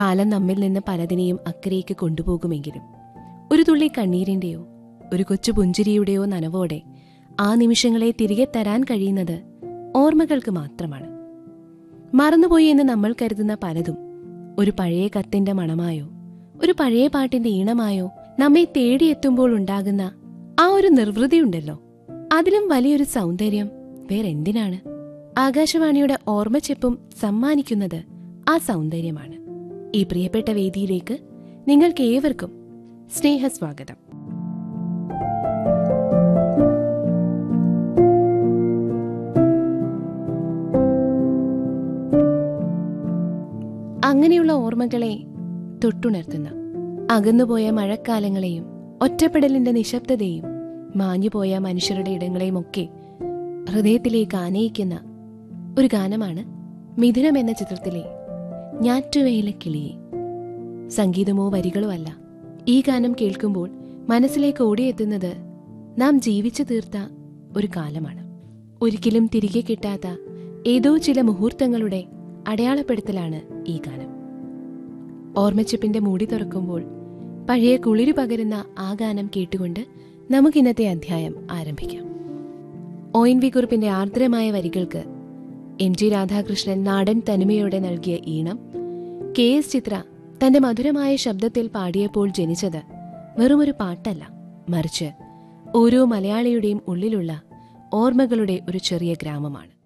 കാലം നമ്മിൽ നിന്ന് പലതിനെയും അക്കരയ്ക്ക് കൊണ്ടുപോകുമെങ്കിലും ഒരു തുള്ളി കണ്ണീരിന്റെയോ ഒരു കൊച്ചു പുഞ്ചിരിയുടെയോ നനവോടെ ആ നിമിഷങ്ങളെ തിരികെ തരാൻ കഴിയുന്നത് ഓർമ്മകൾക്ക് മാത്രമാണ് മറന്നുപോയി എന്ന് നമ്മൾ കരുതുന്ന പലതും ഒരു പഴയ കത്തിന്റെ മണമായോ ഒരു പഴയ പാട്ടിന്റെ ഈണമായോ നമ്മെ തേടിയെത്തുമ്പോൾ ഉണ്ടാകുന്ന ആ ഒരു നിർവൃതിയുണ്ടല്ലോ അതിലും വലിയൊരു സൗന്ദര്യം വേറെന്തിനാണ് ആകാശവാണിയുടെ ഓർമ്മച്ചെപ്പും സമ്മാനിക്കുന്നത് ആ സൗന്ദര്യമാണ് ഈ പ്രിയപ്പെട്ട വേദിയിലേക്ക് നിങ്ങൾക്ക് ഏവർക്കും സ്നേഹസ്വാഗതം അങ്ങനെയുള്ള ഓർമ്മകളെ തൊട്ടുണർത്തുന്ന അകന്നുപോയ മഴക്കാലങ്ങളെയും ഒറ്റപ്പെടലിന്റെ നിശബ്ദതയും മാഞ്ഞുപോയ മനുഷ്യരുടെ ഇടങ്ങളെയും ഒക്കെ ഹൃദയത്തിലേക്ക് ആനയിക്കുന്ന ഒരു ഗാനമാണ് മിഥുനം എന്ന ചിത്രത്തിലെ ഞാറ്റുവേല കിളിയെ സംഗീതമോ വരികളോ അല്ല ഈ ഗാനം കേൾക്കുമ്പോൾ മനസ്സിലേക്ക് ഓടിയെത്തുന്നത് നാം ജീവിച്ചു തീർത്ത ഒരു കാലമാണ് ഒരിക്കലും തിരികെ കിട്ടാത്ത ഏതോ ചില മുഹൂർത്തങ്ങളുടെ അടയാളപ്പെടുത്തലാണ് ഈ ഗാനം ഓർമ്മച്ചിപ്പിന്റെ മൂടി തുറക്കുമ്പോൾ പഴയ കുളിരു പകരുന്ന ആ ഗാനം കേട്ടുകൊണ്ട് നമുക്കിന്നത്തെ അധ്യായം ആരംഭിക്കാം ഒ എൻ വി കുറിപ്പിന്റെ ആർദ്രമായ വരികൾക്ക് എം ജി രാധാകൃഷ്ണൻ നാടൻ തനിമയോടെ നൽകിയ ഈണം കെ എസ് ചിത്ര തന്റെ മധുരമായ ശബ്ദത്തിൽ പാടിയപ്പോൾ ജനിച്ചത് വെറുമൊരു പാട്ടല്ല മറിച്ച് ഓരോ മലയാളിയുടെയും ഉള്ളിലുള്ള ഓർമ്മകളുടെ ഒരു ചെറിയ ഗ്രാമമാണ്